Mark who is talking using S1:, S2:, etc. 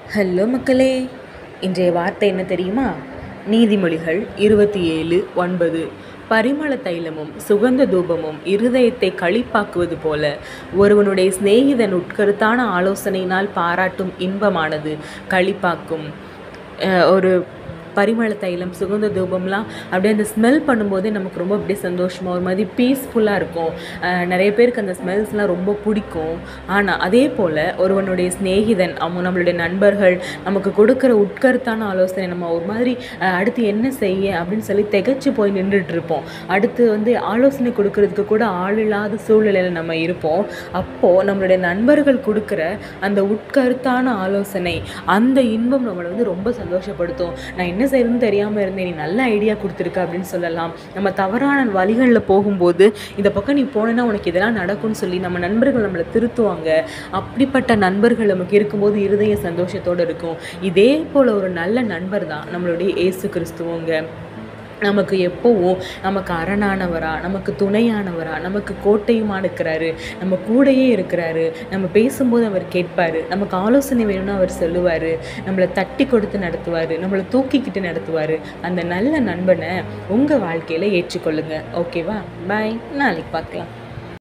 S1: hello மக்களே இன்றைய வார்த்தை என்ன தெரியுமா நீதிமொழிகள் இருபத்தி ஏழு ஒன்பது பரிமள தைலமும் சுகந்த தூபமும் இருதயத்தை களிப்பாக்குவது போல ஒருவனுடைய சிநேகிதன் உட்கருத்தான ஆலோசனையினால் பாராட்டும் இன்பமானது களிப்பாக்கும் அஹ் ஒரு பரிமள தைலம் சுகந்த தூபம்லாம் அப்படியே அந்த ஸ்மெல் பண்ணும்போதே நமக்கு ரொம்ப அப்படியே சந்தோஷமாக ஒரு மாதிரி பீஸ்ஃபுல்லாக இருக்கும் அஹ் நிறைய பேருக்கு அந்த ஸ்மெல்ஸ்லாம் ரொம்ப பிடிக்கும் ஆனால் அதே போல் ஒருவனுடைய சிநேகிதன் அவங்க நம்மளுடைய நண்பர்கள் நமக்கு கொடுக்குற உட்கருத்தான ஆலோசனை நம்ம ஒரு மாதிரி அஹ் அடுத்து என்ன செய்ய அப்படின்னு சொல்லி திகைச்சு போய் நின்றுட்டு இருப்போம் அடுத்து வந்து ஆலோசனை கொடுக்கறதுக்கு கூட ஆள் இல்லாத சூழ்நிலையில் நம்ம இருப்போம் அப்போது நம்மளுடைய நண்பர்கள் கொடுக்குற அந்த உட்கருத்தான ஆலோசனை அந்த இன்பம் நம்மளை வந்து ரொம்ப சந்தோஷப்படுத்தும் நான் என்ன செய்யணும்னு தெரியாமல் இருந்தேன் நீ நல்ல ஐடியா கொடுத்துருக்க அப்படின்னு சொல்லலாம் நம்ம தவறான வழிகளில் போகும்போது இந்த பக்கம் நீ போனேன்னா உனக்கு இதெல்லாம் நடக்கும்னு சொல்லி நம்ம நண்பர்கள் நம்மளை திருத்துவாங்க அப்படிப்பட்ட நண்பர்கள் நமக்கு இருக்கும்போது இருதய சந்தோஷத்தோடு இருக்கும் இதே போல் ஒரு நல்ல நண்பர் தான் நம்மளுடைய இயேசு கிறிஸ்துவங்க நமக்கு எப்போவும் நமக்கு அரணானவரா நமக்கு துணையானவரா நமக்கு கோட்டையுமா இருக்கிறாரு நம்ம கூடயே இருக்கிறாரு நம்ம பேசும்போது அவர் கேட்பார் நமக்கு ஆலோசனை வேணும்னு அவர் சொல்லுவார் நம்மளை தட்டி கொடுத்து நடத்துவார் நம்மளை தூக்கிக்கிட்டு நடத்துவார் அந்த நல்ல நண்பனை உங்கள் வாழ்க்கையில் ஏற்றுக்கொள்ளுங்க ஓகேவா பாய் நாளைக்கு பார்க்கலாம்